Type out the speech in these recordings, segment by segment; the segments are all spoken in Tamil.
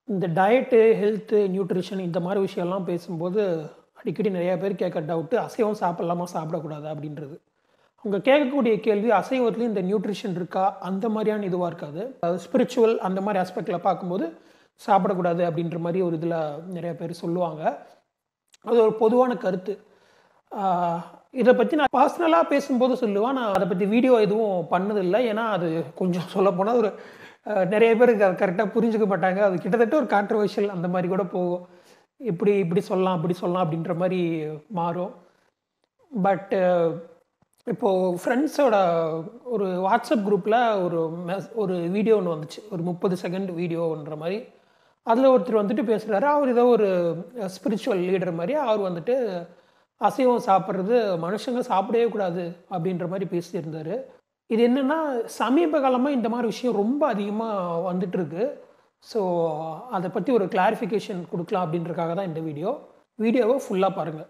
இந்த டயட்டு ஹெல்த்து நியூட்ரிஷன் இந்த மாதிரி விஷயம்லாம் பேசும்போது அடிக்கடி நிறைய பேர் கேட்க டவுட்டு அசைவம் சாப்பிடலாமா சாப்பிடக்கூடாதா அப்படின்றது அவங்க கேட்கக்கூடிய கேள்வி அசைவத்துலேயும் இந்த நியூட்ரிஷன் இருக்கா அந்த மாதிரியான இதுவாக இருக்காது ஸ்பிரிச்சுவல் அந்த மாதிரி ஆஸ்பெக்டில் பார்க்கும்போது சாப்பிடக்கூடாது அப்படின்ற மாதிரி ஒரு இதில் நிறைய பேர் சொல்லுவாங்க அது ஒரு பொதுவான கருத்து ஆஹ் இதை பற்றி நான் பர்சனலாக பேசும்போது சொல்லுவேன் நான் அதை பற்றி வீடியோ எதுவும் பண்ணதில்லை ஏன்னா அது கொஞ்சம் சொல்லப்போனால் ஒரு ஆஹ் நிறைய பேருக்கு அதை கரெக்டாக புரிஞ்சுக்க மாட்டாங்க அது கிட்டத்தட்ட ஒரு கான்ட்ரவர்ஷியல் அந்த மாதிரி கூட போகும் இப்படி இப்படி சொல்லலாம் அப்படி சொல்லலாம் அப்படின்ற மாதிரி மாறும் பட்டு இப்போது ஃப்ரெண்ட்ஸோட ஒரு வாட்ஸ்அப் குரூப்பில் ஒரு மெஸ் ஒரு வீடியோ ஒன்று வந்துச்சு ஒரு முப்பது செகண்ட் வீடியோன்ற மாதிரி அதில் ஒருத்தர் வந்துட்டு பேசுகிறாரு அவர் ஏதோ ஒரு ஸ்பிரிச்சுவல் லீடர் மாதிரி அவர் வந்துட்டு அசைவம் சாப்பிட்றது மனுஷங்க சாப்பிடவே கூடாது அப்படின்ற மாதிரி பேசியிருந்தார் இது என்னென்னா சமீப காலமாக இந்த மாதிரி விஷயம் ரொம்ப அதிகமாக வந்துட்டு இருக்கு ஸோ அதை பற்றி ஒரு கிளாரிஃபிகேஷன் கொடுக்கலாம் அப்படின்றக்காக தான் இந்த வீடியோ வீடியோவை ஃபுல்லாக பாருங்கள்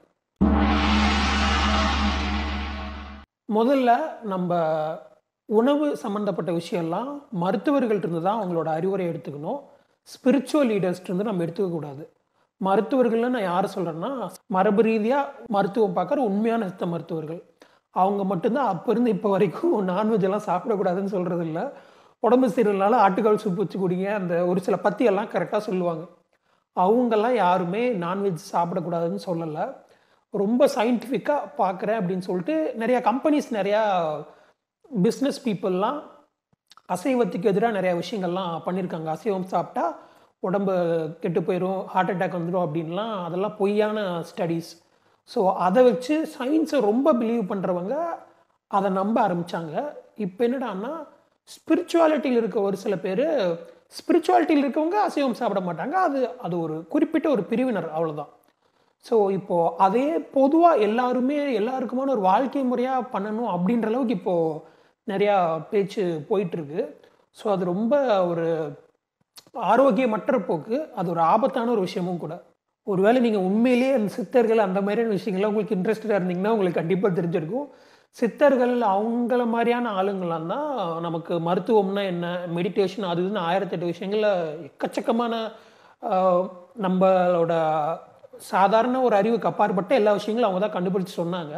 முதல்ல நம்ம உணவு சம்மந்தப்பட்ட விஷயம்லாம் மருத்துவர்கள்ட்ட தான் அவங்களோட அறிவுரை எடுத்துக்கணும் ஸ்பிரிச்சுவல் லீடர்ஸ்ட்டு நம்ம எடுத்துக்கக்கூடாது மருத்துவர்கள்னு நான் யாரை சொல்கிறேன்னா மரபு ரீதியாக மருத்துவம் பார்க்குற உண்மையான சித்த மருத்துவர்கள் அவங்க மட்டும்தான் அப்போ இருந்து இப்போ வரைக்கும் நான்வெஜ் எல்லாம் சாப்பிடக்கூடாதுன்னு சொல்கிறது இல்லை உடம்பு சரியில்லைனால ஆட்டுக்கால் சூப் வச்சு குடிங்க அந்த ஒரு சில பத்தியெல்லாம் கரெக்டாக சொல்லுவாங்க அவங்கெல்லாம் யாருமே நான்வெஜ் சாப்பிடக்கூடாதுன்னு சொல்லலை ரொம்ப சயின்டிஃபிக்காக பார்க்குறேன் அப்படின்னு சொல்லிட்டு நிறையா கம்பெனிஸ் நிறையா பிஸ்னஸ் பீப்புளெலாம் அசைவத்துக்கு எதிராக நிறையா விஷயங்கள்லாம் பண்ணியிருக்காங்க அசைவம் சாப்பிட்டா உடம்பு கெட்டு போயிடும் ஹார்ட் அட்டாக் வந்துடும் அப்படின்லாம் அதெல்லாம் பொய்யான ஸ்டடீஸ் ஸோ அதை வச்சு சயின்ஸை ரொம்ப பிலீவ் பண்ணுறவங்க அதை நம்ப ஆரம்பித்தாங்க இப்போ என்னடான்னா ஸ்பிரிச்சுவாலிட்டியில் இருக்க ஒரு சில பேர் ஸ்பிரிச்சுவாலிட்டியில் இருக்கவங்க அசைவம் சாப்பிட மாட்டாங்க அது அது ஒரு குறிப்பிட்ட ஒரு பிரிவினர் அவ்வளோதான் ஸோ இப்போது அதே பொதுவாக எல்லாருமே எல்லாருக்குமான ஒரு வாழ்க்கை முறையாக பண்ணணும் அப்படின்ற அளவுக்கு இப்போது நிறையா பேச்சு போயிட்டுருக்கு ஸோ அது ரொம்ப ஒரு ஆரோக்கியமற்ற போக்கு அது ஒரு ஆபத்தான ஒரு விஷயமும் கூட ஒருவேளை நீங்கள் உண்மையிலேயே அந்த சித்தர்கள் அந்த மாதிரியான விஷயங்கள்லாம் உங்களுக்கு இன்ட்ரெஸ்டடாக இருந்தீங்கன்னா உங்களுக்கு கண்டிப்பாக தெரிஞ்சிருக்கும் சித்தர்கள் அவங்கள மாதிரியான ஆளுங்களாம் தான் நமக்கு மருத்துவம்னா என்ன மெடிடேஷன் அது இதுன்னு ஆயிரத்தெட்டு விஷயங்களில் எக்கச்சக்கமான ஆஹ், நம்மளோட சாதாரண ஒரு அறிவுக்கு அப்பாற்பட்ட எல்லா விஷயங்களும் அவங்க தான் கண்டுபிடிச்சு சொன்னாங்க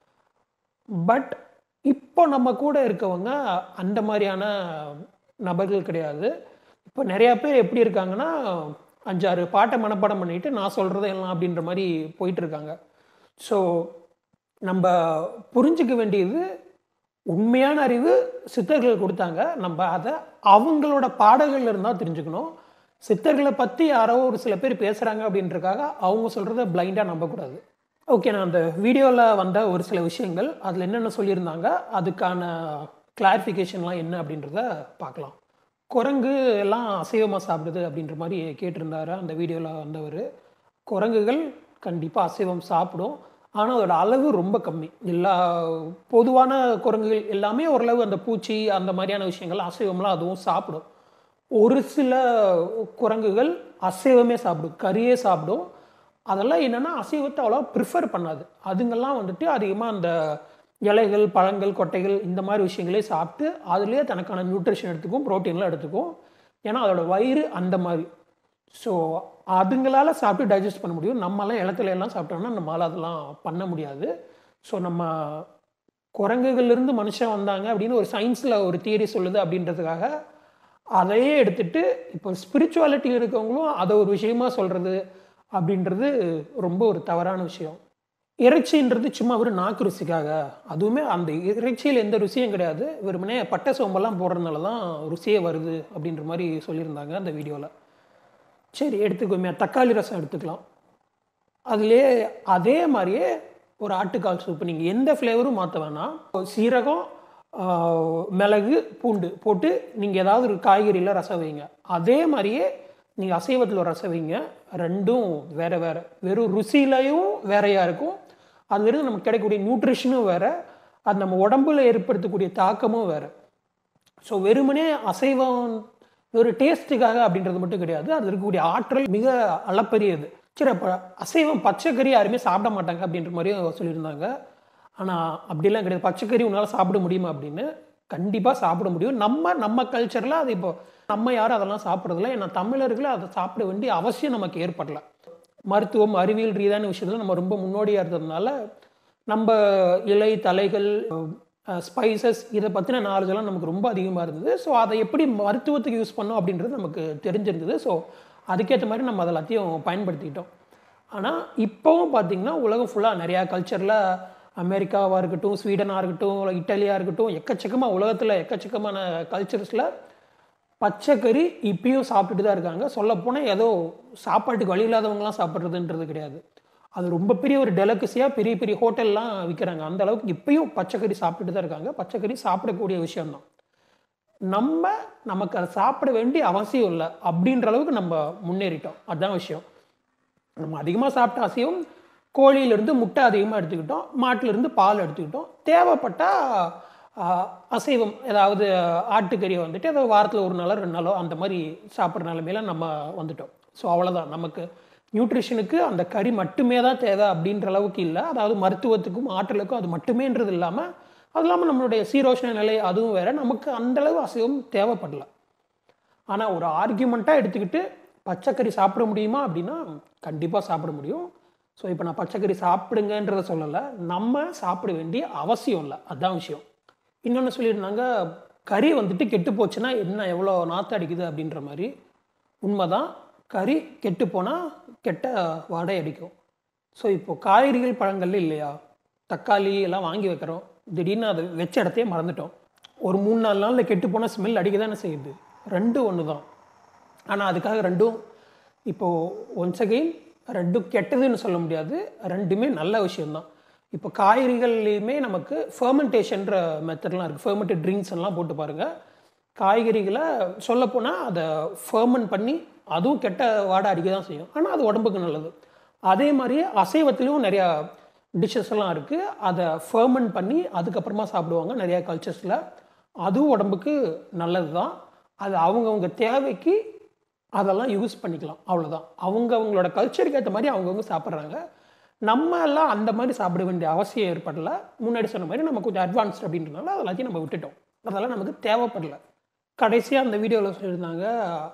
பட் இப்போ நம்ம கூட இருக்கவங்க அந்த மாதிரியான நபர்கள் கிடையாது இப்போ நிறையா பேர் எப்படி இருக்காங்கன்னா அஞ்சாறு பாட்டை மனப்பாடம் பண்ணிட்டு நான் சொல்கிறத எல்லாம் அப்படின்ற மாதிரி போயிட்டு இருக்காங்க ஸோ நம்ம புரிஞ்சுக்க வேண்டியது உண்மையான அறிவு சித்தர்கள் கொடுத்தாங்க நம்ம அதை அவங்களோட பாடல்கள்ல இருந்தால் தெரிஞ்சுக்கணும் சித்தர்களை பற்றி யாரோ ஒரு சில பேர் பேசுகிறாங்க அப்படின்றக்காக அவங்க சொல்கிறத பிளைண்டாக நம்பக்கூடாது ஓகே நான் அந்த வீடியோவில் வந்த ஒரு சில விஷயங்கள் அதில் என்னென்ன சொல்லியிருந்தாங்க அதுக்கான கிளாரிஃபிகேஷன்லாம் என்ன அப்படின்றத பார்க்கலாம் குரங்கு எல்லாம் அசைவமாக சாப்பிடுது அப்படின்ற மாதிரி கேட்டிருந்தாரு அந்த வீடியோவில் வந்தவர் குரங்குகள் கண்டிப்பாக அசைவம் சாப்பிடும் ஆனால் அதோட அளவு ரொம்ப கம்மி எல்லா பொதுவான குரங்குகள் எல்லாமே ஓரளவு அந்த பூச்சி அந்த மாதிரியான விஷயங்கள் அசைவம்லாம் அதுவும் சாப்பிடும் ஒரு சில குரங்குகள் அசைவமே சாப்பிடும் கறியே சாப்பிடும் அதெல்லாம் என்னென்னா அசைவத்தை அவ்வளோ ப்ரிஃபர் பண்ணாது அதுங்கெல்லாம் வந்துட்டு அதிகமாக அந்த இலைகள் பழங்கள் கொட்டைகள் இந்த மாதிரி விஷயங்களே சாப்பிட்டு அதுலேயே தனக்கான நியூட்ரிஷன் எடுத்துக்கும் ப்ரோட்டீன்லாம் எடுத்துக்கும் ஏன்னா அதோட வயிறு அந்த மாதிரி ஸோ அதுங்களால சாப்பிட்டு டைஜஸ்ட் பண்ண முடியும் நம்மளாம் இலத்துல எல்லாம் சாப்பிட்டோம்னா நம்மளால் அதெல்லாம் பண்ண முடியாது ஸோ நம்ம குரங்குகள்லேருந்து மனுஷன் வந்தாங்க அப்படின்னு ஒரு சயின்ஸில் ஒரு தியரி சொல்லுது அப்படின்றதுக்காக அதையே எடுத்துட்டு இப்போ ஸ்பிரிச்சுவாலிட்டி இருக்கவங்களும் அதை ஒரு விஷயமா சொல்கிறது அப்படின்றது ரொம்ப ஒரு தவறான விஷயம் இறைச்சின்றது சும்மா ஒரு நாக்கு ருசிக்காக அதுவுமே அந்த இறைச்சியில் எந்த ருசியும் கிடையாது வெறுமனே பட்டை சோம்பெல்லாம் போடுறதுனால தான் ருசியே வருது அப்படின்ற மாதிரி சொல்லியிருந்தாங்க அந்த வீடியோவில் சரி எடுத்துக்கோமே தக்காளி ரசம் எடுத்துக்கலாம் அதுலேயே அதே மாதிரியே ஒரு ஆட்டுக்கால் சூப்பு நீங்கள் எந்த ஃப்ளேவரும் மாற்ற வேணாம் சீரகம் ஆஹ், மிளகு பூண்டு போட்டு நீங்கள் ஏதாவது ஒரு காய்கறியில் ரசம் வைங்க அதே மாதிரியே நீங்கள் அசைவத்தில் ஒரு ரசம் வைங்க ரெண்டும் வேறு வேறு வெறும் ருசியிலையும் வேறையாக இருக்கும் அதுலேருந்து நமக்கு கிடைக்கக்கூடிய நியூட்ரிஷனும் வேறு அது நம்ம உடம்புல ஏற்படுத்தக்கூடிய தாக்கமும் வேறு ஸோ வெறுமனே அசைவம் ஒரு டேஸ்ட்டுக்காக அப்படின்றது மட்டும் கிடையாது அதில் இருக்கக்கூடிய ஆற்றல் மிக அளப்பரியது சரி அப்போ அசைவம் பச்சைக்கறி யாருமே சாப்பிட மாட்டாங்க அப்படின்ற மாதிரியும் சொல்லியிருந்தாங்க ஆனால் அப்படிலாம் கிடையாது பச்சைக்கறி உன்னால் சாப்பிட முடியுமா அப்படின்னு கண்டிப்பாக சாப்பிட முடியும் நம்ம நம்ம கல்ச்சரில் அது இப்போ நம்ம யாரும் அதெல்லாம் சாப்பிட்றதில்ல ஏன்னா தமிழர்கள் அதை சாப்பிட வேண்டிய அவசியம் நமக்கு ஏற்படல மருத்துவம் அறிவியல் ரீதியான விஷயத்தில் நம்ம ரொம்ப முன்னோடியாக இருந்ததுனால நம்ம இலை தலைகள் ஸ்பைசஸ் இதை பற்றின நாலேஜெல்லாம் நமக்கு ரொம்ப அதிகமாக இருந்தது ஸோ அதை எப்படி மருத்துவத்துக்கு யூஸ் பண்ணோம் அப்படின்றது நமக்கு தெரிஞ்சிருந்தது ஸோ அதுக்கேற்ற மாதிரி நம்ம அதை எல்லாத்தையும் பயன்படுத்திக்கிட்டோம் ஆனால் இப்போவும் பார்த்திங்கன்னா உலகம் ஃபுல்லாக நிறையா கல்ச்சரில் அமெரிக்காவாக இருக்கட்டும் ஸ்வீடனாக இருக்கட்டும் இல்லை இட்டாலியாக இருக்கட்டும் எக்கச்சக்கமாக உலகத்தில் எக்கச்சக்கமான கல்ச்சர்ஸில் பச்சைக்கறி இப்பயும் சாப்பிட்டுட்டு தான் இருக்காங்க சொல்லப்போனால் ஏதோ சாப்பாட்டுக்கு வழி இல்லாதவங்களாம் சாப்பிட்றதுன்றது கிடையாது அது ரொம்ப பெரிய ஒரு டெலக்கசியாக பெரிய பெரிய ஹோட்டல்லாம் விற்கிறாங்க அந்த அளவுக்கு இப்பயும் பச்சைக்கறி சாப்பிட்டுட்டு தான் இருக்காங்க பச்சைக்கறி சாப்பிடக்கூடிய விஷயம்தான் நம்ம நமக்கு அதை சாப்பிட வேண்டிய அவசியம் இல்லை அப்படின்ற அளவுக்கு நம்ம முன்னேறிட்டோம் அதுதான் விஷயம் நம்ம அதிகமாக சாப்பிட்ட அசைவம் கோழியிலேருந்து முட்டை அதிகமாக எடுத்துக்கிட்டோம் மாட்டிலிருந்து பால் எடுத்துக்கிட்டோம் தேவைப்பட்டால் அசைவம் ஏதாவது ஆட்டுக்கறியை வந்துட்டு ஏதோ வாரத்தில் ஒரு நாளோ ரெண்டு நாளோ அந்த மாதிரி சாப்பிட்ற நிலமையில நம்ம வந்துட்டோம் ஸோ அவ்வளோதான் நமக்கு நியூட்ரிஷனுக்கு அந்த கறி மட்டுமே தான் தேவை அப்படின்ற அளவுக்கு இல்லை அதாவது மருத்துவத்துக்கும் ஆற்றலுக்கும் அது மட்டுமேன்றது இல்லாமல் அது இல்லாமல் நம்மளுடைய சீரோஷ்ண நிலை அதுவும் வேற நமக்கு அந்தளவு அசைவம் தேவைப்படல ஆனால் ஒரு ஆர்கியூமெண்ட்டாக எடுத்துக்கிட்டு பச்சைக்கறி சாப்பிட முடியுமா அப்படின்னா கண்டிப்பாக சாப்பிட முடியும் ஸோ இப்போ நான் பச்சைக்கறி சாப்பிடுங்கன்றத சொல்லலை நம்ம சாப்பிட வேண்டிய அவசியம் இல்லை அதுதான் விஷயம் இன்னொன்று சொல்லியிருந்தாங்க கறி வந்துட்டு கெட்டு போச்சுன்னா என்ன எவ்வளோ நாற்று அடிக்குது அப்படின்ற மாதிரி உண்மைதான் கறி கெட்டு போனால் கெட்ட வாடை அடிக்கும் ஸோ இப்போது காய்கறிகள் பழங்கள் இல்லையா தக்காளி எல்லாம் வாங்கி வைக்கிறோம் திடீர்னு அதை வச்ச இடத்தையே மறந்துட்டோம் ஒரு மூணு நாலு நாளில் கெட்டு போனால் ஸ்மெல் அடிக்க தானே செய்யுது ரெண்டும் ஒன்று தான் ஆனால் அதுக்காக ரெண்டும் இப்போது ஒன்ஸ் அகெயின் ரெண்டும் கெட்டதுன்னு சொல்ல முடியாது ரெண்டுமே நல்ல விஷயம்தான் இப்போ காய்கறிகள்லையுமே நமக்கு ஃபர்மெண்டேஷன்ற மெத்தட்லாம் இருக்குது ஃபர்மெண்டட் ட்ரிங்க்ஸ் எல்லாம் போட்டு பாருங்கள் காய்கறிகளை சொல்லப்போனால் அதை ஃபர்மெண்ட் பண்ணி அதுவும் கெட்ட வாடை அடிக்க தான் செய்யும் ஆனால் அது உடம்புக்கு நல்லது அதே மாதிரி அசைவத்துலேயும் நிறையா டிஷ்ஷஸ் எல்லாம் இருக்குது அதை ஃபர்மெண்ட் பண்ணி அதுக்கப்புறமா சாப்பிடுவாங்க நிறையா கல்ச்சர்ஸில் அதுவும் உடம்புக்கு நல்லது தான் அது அவங்கவுங்க தேவைக்கு அதெல்லாம் யூஸ் பண்ணிக்கலாம் அவ்வளோதான் அவங்க அவங்களோட கல்ச்சருக்கு ஏற்ற மாதிரி அவங்கவுங்க சாப்பிட்றாங்க நம்ம எல்லாம் அந்த மாதிரி சாப்பிட வேண்டிய அவசியம் ஏற்படல முன்னாடி சொன்ன மாதிரி நம்ம கொஞ்சம் அட்வான்ஸ்ட் அப்படின்றனால அது எல்லாத்தையும் நம்ம விட்டுட்டோம் அதெல்லாம் நமக்கு தேவைப்படல கடைசியாக அந்த வீடியோவில் சொல்லியிருந்தாங்க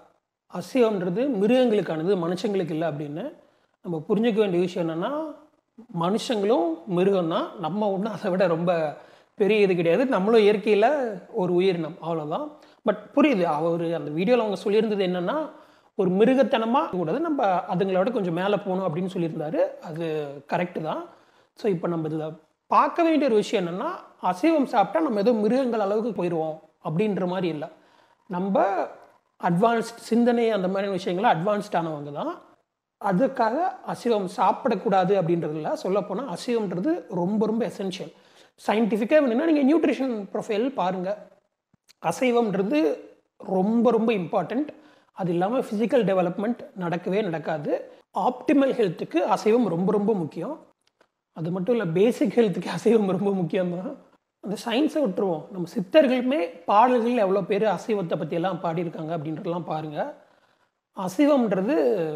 அசைவம்ன்றது மிருகங்களுக்கானது மனுஷங்களுக்கு இல்லை அப்படின்னு நம்ம புரிஞ்சுக்க வேண்டிய விஷயம் என்னென்னா மனுஷங்களும் மிருகம் தான் நம்ம ஒன்றும் அதை விட ரொம்ப பெரிய இது கிடையாது நம்மளும் இயற்கையில் ஒரு உயிரினம் அவ்வளோதான் பட் புரியுது அவர் அந்த வீடியோவில் அவங்க சொல்லியிருந்தது என்னென்னா ஒரு மிருகத்தனமாக கூடாது நம்ம அதுங்களோட கொஞ்சம் மேலே போகணும் அப்படின்னு சொல்லியிருந்தாரு அது கரெக்டு தான் ஸோ இப்போ நம்ம இதில் பார்க்க வேண்டிய ஒரு விஷயம் என்னென்னா அசைவம் சாப்பிட்டா நம்ம ஏதோ மிருகங்கள் அளவுக்கு போயிடுவோம் அப்படின்ற மாதிரி இல்லை நம்ம அட்வான்ஸ்ட் சிந்தனை அந்த மாதிரி விஷயங்கள அட்வான்ஸ்டானவங்க தான் அதுக்காக அசைவம் சாப்பிடக்கூடாது அப்படின்றதுல சொல்லப்போனால் அசைவம்ன்றது ரொம்ப ரொம்ப எசென்ஷியல் சயின்டிஃபிக்காக வேணும்னா நீங்கள் நியூட்ரிஷன் ப்ரொஃபைல் பாருங்கள் அசைவம்ன்றது ரொம்ப ரொம்ப இம்பார்ட்டண்ட் அது இல்லாமல் ஃபிசிக்கல் டெவலப்மெண்ட் நடக்கவே நடக்காது ஆப்டிமல் ஹெல்த்துக்கு அசைவம் ரொம்ப ரொம்ப முக்கியம் அது மட்டும் இல்லை பேசிக் ஹெல்த்துக்கு அசைவம் ரொம்ப முக்கியம்தான் அந்த சயின்ஸை விட்டுருவோம் நம்ம சித்தர்களுமே பாடல்கள் எவ்வளோ பேர் அசைவத்தை பற்றியெல்லாம் பாடியிருக்காங்க அப்படின்றதெல்லாம் பாருங்கள் அசைவம்ன்றது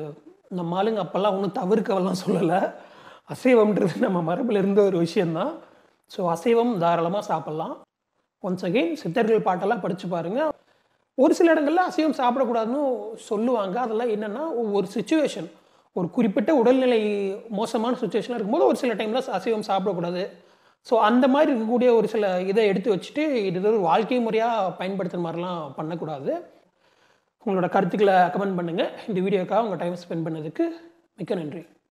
நம்ம ஆளுங்க அப்போல்லாம் ஒன்றும் தவிர்க்கவெல்லாம் சொல்லலை அசைவம்ன்றது நம்ம மரபில் இருந்த ஒரு விஷயந்தான் ஸோ அசைவம் தாராளமாக சாப்பிட்லாம் ஒன்ஸ் அகெயின் சித்தர்கள் பாட்டெல்லாம் படித்து பாருங்கள் ஒரு சில இடங்களில் அசைவம் சாப்பிடக்கூடாதுன்னு சொல்லுவாங்க அதெல்லாம் என்னென்னா ஒரு சுச்சுவேஷன் ஒரு குறிப்பிட்ட உடல்நிலை மோசமான சுச்சுவேஷனாக இருக்கும்போது ஒரு சில டைமில் அசைவம் சாப்பிடக்கூடாது ஸோ அந்த மாதிரி இருக்கக்கூடிய ஒரு சில இதை எடுத்து வச்சுட்டு இது ஒரு வாழ்க்கை முறையாக பயன்படுத்துகிற மாதிரிலாம் பண்ணக்கூடாது உங்களோட கருத்துக்களை கமெண்ட் பண்ணுங்கள் இந்த வீடியோக்காக உங்கள் டைம் ஸ்பெண்ட் பண்ணதுக்கு மிக்க நன்றி